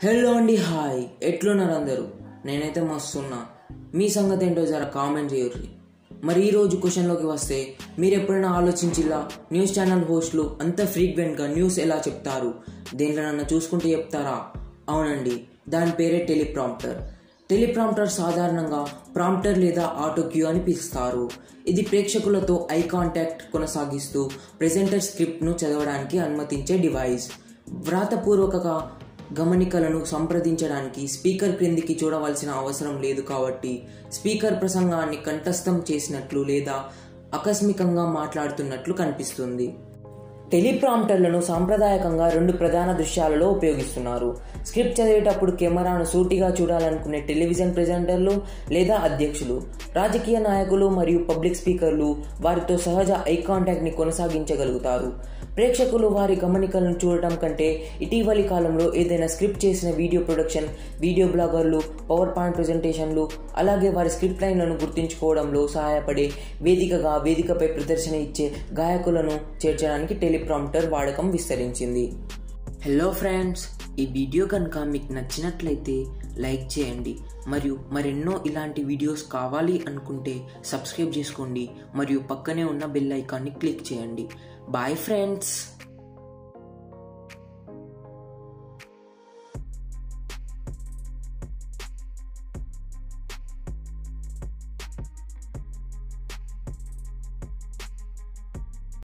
hello అండి hi ఎట్లున్నారు అందరూ నేనైతే మస్తున్నా మీ సంగతి ఏంటో జర కామెంట్ చేయర్రి మరి ఈ రోజు క్వశ్చన్లోకి వస్తే మీరు ఎప్పుడైనా ఆలోచించిలా న్యూస్ ఛానల్ హోస్ట్లు అంత ఫ్రీక్వెంట్గా న్యూస్ ఎలా చెప్తారు దేంట్లోనన్నా చూసుకుంటూ చెప్తారా అవునండి దాని పేరే టెలిప్రాంప్టర్ టెలిప్రాంప్టర్ సాధారణంగా ప్రాంప్టర్ లేదా ఆటో క్యూ అని పిలుస్తారు ఇది ప్రేక్షకులతో ఐ కాంటాక్ట్ కొనసాగిస్తూ ప్రెజెంటర్ స్క్రిప్ట్ను చదవడానికి అనుమతించే డివైస్ వ్రాతపూర్వక గమనికలను సంప్రదించడానికి స్పీకర్ క్రిందికి చూడవలసిన అవసరం లేదు కాబట్టి స్పీకర్ ప్రసంగాన్ని కంఠస్థం చేసినట్లు లేదా ఆకస్మికంగా మాట్లాడుతున్నట్లు కనిపిస్తుంది టెలిప్రాంప్టర్లను సాంప్రదాయకంగా రెండు ప్రధాన దృశ్యాలలో ఉపయోగిస్తున్నారు స్క్రిప్ట్ చదివేటప్పుడు కెమెరాను సూటిగా చూడాలనుకునే టెలివిజన్ ప్రెజెంటర్లు లేదా అధ్యక్షులు రాజకీయ నాయకులు మరియు పబ్లిక్ స్పీకర్లు వారితో సహజ ఐ కాంటాక్ట్ని కొనసాగించగలుగుతారు ప్రేక్షకులు వారి గమనికలను చూడటం కంటే ఇటీవలి కాలంలో ఏదైనా స్క్రిప్ట్ చేసిన వీడియో ప్రొడక్షన్ వీడియో బ్లాగర్లు పవర్ పాయింట్ ప్రజెంటేషన్లు అలాగే వారి స్క్రిప్ట్ లైన్లను గుర్తుంచుకోవడంలో సహాయపడే వేదికగా వేదికపై ప్రదర్శన ఇచ్చే గాయకులను చేర్చడానికి టెలిప్రాంప్టర్ వాడకం విస్తరించింది హలో ఫ్రెండ్స్ ఈ వీడియో కనుక మీకు నచ్చినట్లయితే లైక్ చేయండి మరియు మరెన్నో ఇలాంటి వీడియోస్ కావాలి అనుకుంటే సబ్స్క్రైబ్ చేసుకోండి మరియు పక్కనే ఉన్న బెల్ ఐకాన్ని క్లిక్ చేయండి బాయ్ ఫ్రెండ్స్